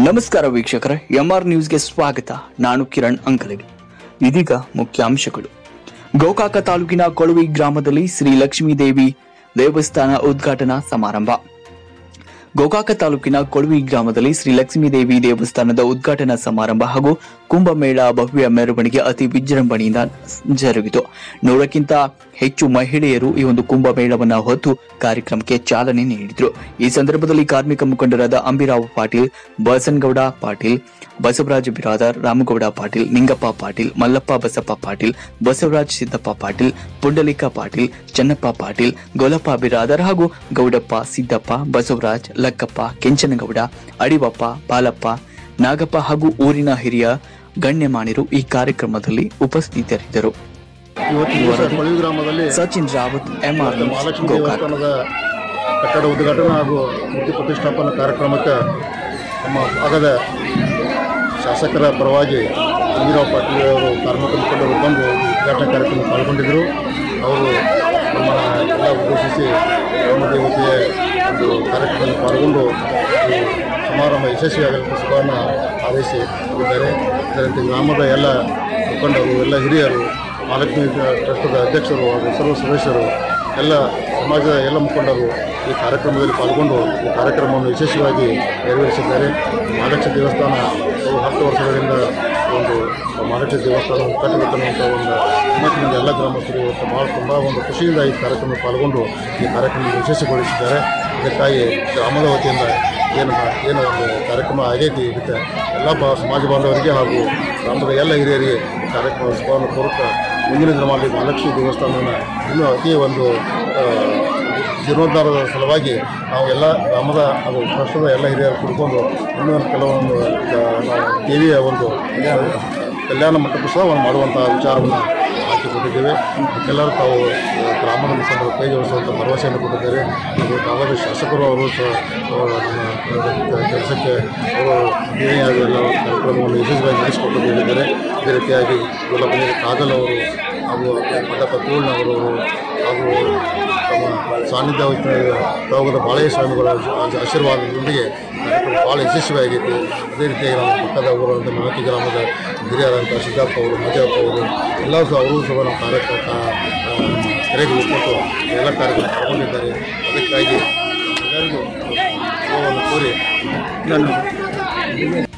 ನಮಸ್ಕಾರ ವೀಕ್ಷಕರೇ ಎಂಆರ್ ನ್ಯೂಸ್ಗೆ ಸ್ವಾಗತ ನಾನು ಕಿರಣ್ ಅಂಕಲಗಿ ಇದೀಗ ಮುಖ್ಯಾಂಶಗಳು ಗೋಕಾಕ ತಾಲೂಕಿನ ಕೊಳವಿ ಗ್ರಾಮದಲ್ಲಿ ಶ್ರೀ ಲಕ್ಷ್ಮೀ ದೇವಿ ದೇವಸ್ಥಾನ ಉದ್ಘಾಟನಾ ಸಮಾರಂಭ ಗೋಕಾಕ ತಾಲೂಕಿನ ಕೊಳವಿ ಗ್ರಾಮದಲ್ಲಿ ಶ್ರೀ ಲಕ್ಷ್ಮೀ ದೇವಿ ದೇವಸ್ಥಾನದ ಉದ್ಘಾಟನಾ ಸಮಾರಂಭ ಹಾಗೂ ಕುಂಭಮೇಳ ಭವ್ಯ ಮೆರವಣಿಗೆ ಅತಿ ವಿಜೃಂಭಣೆಯಿಂದ ಜರುಗಿತು ನೂರಕ್ಕಿಂತ ಹೆಚ್ಚು ಮಹಿಳೆಯರು ಈ ಒಂದು ಕುಂಭಮೇಳವನ್ನ ಹೊತ್ತು ಕಾರ್ಯಕ್ರಮಕ್ಕೆ ಚಾಲನೆ ನೀಡಿದರು ಈ ಸಂದರ್ಭದಲ್ಲಿ ಕಾರ್ಮಿಕ ಮುಖಂಡರಾದ ಅಂಬಿರಾವ್ ಪಾಟೀಲ್ ಬಸನಗೌಡ ಪಾಟೀಲ್ ಬಸವರಾಜ ಬಿರಾದರ್ ರಾಮಗೌಡ ಪಾಟೀಲ್ ನಿಂಗಪ್ಪ ಪಾಟೀಲ್ ಮಲ್ಲಪ್ಪ ಬಸಪ್ಪ ಪಾಟೀಲ್ ಬಸವರಾಜ್ ಸಿದ್ದಪ್ಪ ಪಾಟೀಲ್ ಪುಂಡಲಿಕ ಪಾಟೀಲ್ ಚನ್ನಪ್ಪ ಪಾಟೀಲ್ ಗೋಲಪ್ಪ ಬಿರಾದರ್ ಹಾಗೂ ಗೌಡಪ್ಪ ಸಿದ್ದಪ್ಪ ಬಸವರಾಜ್ ಲಕ್ಕಪ್ಪ ಕೆಂಚನಗೌಡ ಅಡಿವಪ್ಪ ಬಾಲಪ್ಪ ನಾಗಪ್ಪ ಹಾಗೂ ಊರಿನ ಹಿರಿಯ ಗಣ್ಯಮಾನ್ಯರು ಈ ಕಾರ್ಯಕ್ರಮದಲ್ಲಿ ಉಪಸ್ಥಿತರಿದ್ದರು ಇವತ್ತಿನ ದಿವಸ ಕೊಳವಿ ಗ್ರಾಮದಲ್ಲಿ ಸಚಿನ್ ರಾವತ್ ಎಂಆರ್ ನ್ಯೂಸ್, ಮಹಾಲಕ್ಷ್ಮಿ ಗೋಕಾಕ್ ದೇವಸ್ಥಾನದ ಕಟ್ಟಡ ಉದ್ಘಾಟನಾ ಹಾಗೂ ಮೂರ್ತಿ ಪ್ರತಿಷ್ಠಾಪನಾ ಕಾರ್ಯಕ್ರಮಕ್ಕೆ ನಮ್ಮ ಭಾಗದ ಶಾಸಕರ ಪರವಾಗಿ ಅಂಬಿರಾವ್ ಪಾಟೀಲ್ ಅವರು ಕಾರ್ಮಿಕ ಮುಖಂಡರು ಬಂದು ಈ ಉದ್ಘಾಟನಾ ಕಾರ್ಯಕ್ರಮ ಪಾಲ್ಗೊಂಡಿದ್ದರು ಅವರು ನಮ್ಮನ್ನು ಎಲ್ಲ ಉದ್ದೇಶಿಸಿ ಗ್ರಾಮ ದೇವತೆಯ ಒಂದು ಕಾರ್ಯಕ್ರಮದಲ್ಲಿ ಪಾಲ್ಗೊಂಡು ಈ ಸಮಾರಂಭ ಯಶಸ್ವಿಯಾಗಲಿಕ್ಕೆ ಶುಭವನ್ನು ಹಾರೈಸಿ ಹೋಗಿದ್ದಾರೆ ಇದರಂತೆ ಗ್ರಾಮದ ಎಲ್ಲ ಮುಖಂಡರು ಎಲ್ಲ ಹಿರಿಯರು ಮಹಾಲಕ್ಷ್ಮಿ ಟ್ರಸ್ಟದ ಅಧ್ಯಕ್ಷರು ಹಾಗೂ ಸರ್ವ ಸದಸ್ಯರು ಎಲ್ಲ ಸಮಾಜದ ಎಲ್ಲ ಮುಖಂಡರು ಈ ಕಾರ್ಯಕ್ರಮದಲ್ಲಿ ಪಾಲ್ಗೊಂಡು ಈ ಕಾರ್ಯಕ್ರಮವನ್ನು ಯಶಸ್ವಿಯಾಗಿ ನೆರವೇರಿಸಿದ್ದಾರೆ ಮಹಾಲಕ್ಷ್ಮಿ ದೇವಸ್ಥಾನ ಒಂದು ಹತ್ತು ವರ್ಷಗಳಿಂದ ಒಂದು ಮಹಾಲಕ್ಷ್ಮಿ ದೇವಸ್ಥಾನ ಕಟ್ಟಬೇಕನ್ನುವಂಥ ಒಂದು ಹಿಮ್ಮತ್ತಿನಿಂದ ಎಲ್ಲ ಗ್ರಾಮಸ್ಥರು ಇವತ್ತು ಭಾಳ ತುಂಬ ಒಂದು ಖುಷಿಯಿಂದ ಈ ಕಾರ್ಯಕ್ರಮ ಪಾಲ್ಗೊಂಡು ಈ ಕಾರ್ಯಕ್ರಮ ಯಶಸ್ವಿಗೊಳಿಸಿದ್ದಾರೆ ಇದಕ್ಕಾಗಿ ಗ್ರಾಮದ ವತಿಯಿಂದ ಏನು ಏನು ಒಂದು ಕಾರ್ಯಕ್ರಮ ಆಗೈತಿ ಇದಕ್ಕೆ ಎಲ್ಲ ಬಾ ಸಮಾಜ ಬಾಂಧವರಿಗೆ ಹಾಗೂ ಗ್ರಾಮದ ಎಲ್ಲ ಹಿರಿಯರಿಗೆ ಈ ಕಾರ್ಯಕ್ರಮ ಶುಭವನ್ನು ಕೋರುತ್ತಾ ಮುಂದಿನ ದಿನಗಳಲ್ಲಿ ಮಹಾಲಕ್ಷ್ಮಿ ದೇವಸ್ಥಾನವನ್ನು ಇನ್ನೂ ಅತಿ ಒಂದು ಆ, ಜೀರ್ಣೋದ್ಧಾರದ ಸಲುವಾಗಿ ನಾವು ಎಲ್ಲ ಗ್ರಾಮದ ಹಾಗೂ ರಾಷ್ಟ್ರದ ಎಲ್ಲ ಹಿರಿಯರು ಕುಡ್ಕೊಂಡು ಇನ್ನೂ ಕೆಲವೊಂದು ಆ, ನಾವು ದೇವಿಯ ಒಂದು ಕಲ್ಯಾಣ ಮಂಟಪ ಸಹ ಒಂದು ಮಾಡುವಂಥ ವಿಚಾರವನ್ನು ಹಾಕಿಕೊಟ್ಟಿದ್ದೇವೆ ಎಲ್ಲರೂ ತಾವು ಆ, ಗ್ರಾಮದ ಮುಖಂಡರು ಕೈ ಜೋಡಿಸುವಂಥ ಭರವಸೆಯನ್ನು ಕೊಟ್ಟಿದ್ದಾರೆ ಹಾಗೂ ಗ್ರಾಮದ ಶಾಸಕರು ಅವರು ಸಹ ಆ, ನಮ್ಮ ಕೆಲಸಕ್ಕೆ ಅವರು ಏನೆಯಾಗಿ ಎಲ್ಲ ಕಾರ್ಯಕ್ರಮವನ್ನು ಯಶಸ್ವಿಯಾಗಿ ನಡೆಸಿಕೊಟ್ಟು ಹೇಳಿದ್ದಾರೆ ಇದೇ ರೀತಿಯಾಗಿ ಗುಲಾಬಿ ಕಾಗಲ್ ಅವರು ಹಾಗೂ ಮಠಪ್ಪ ತೋಳ್ನವರು ಹಾಗೂ ತಮ್ಮ ಸಾನ್ನಿಧ್ಯ ವಹಿಸಿದ ತಾವಗದ ಬಾಳೆಯ ಸ್ವಾಮಿಗಳ ಆಶೀ- ಆಶೀರ್ವಾದದೊಂದಿಗೆ ಕಾರ್ಯಕ್ರಮ ಭಾಳ ಯಶಸ್ವಿಯಾಗೈತಿ ಅದೇ ರೀತಿಯಾಗಿ ನಮ್ಮ ಪಕ್ಕದ ಊರಾದಂಥ ಮಳತಿ ಗ್ರಾಮದ ಹಿರಿಯರಾದಂಥ ಸಿದ್ದಪ್ಪ ಅವರು ಮಜಪ್ಪ ಅವರು ಎಲ್ಲರೂ ಸಹ ಅವರು ಸಹ ನಮ್ಮ ಕಾರ್ಯಕ್ರಮ ಕರೆಗೆ ಒಪ್ಪಿಟ್ಟು ಎಲ್ಲ ಕಾರ್ಯಕ್ರಮ ಪಾಲ್ಗೊಂಡಿದ್ದಾರೆ ಅದಕ್ಕಾಗಿ ಎಲ್ಲರಿಗೂ ಶುಭವನ್ನು ಕೋರಿ ನಾನು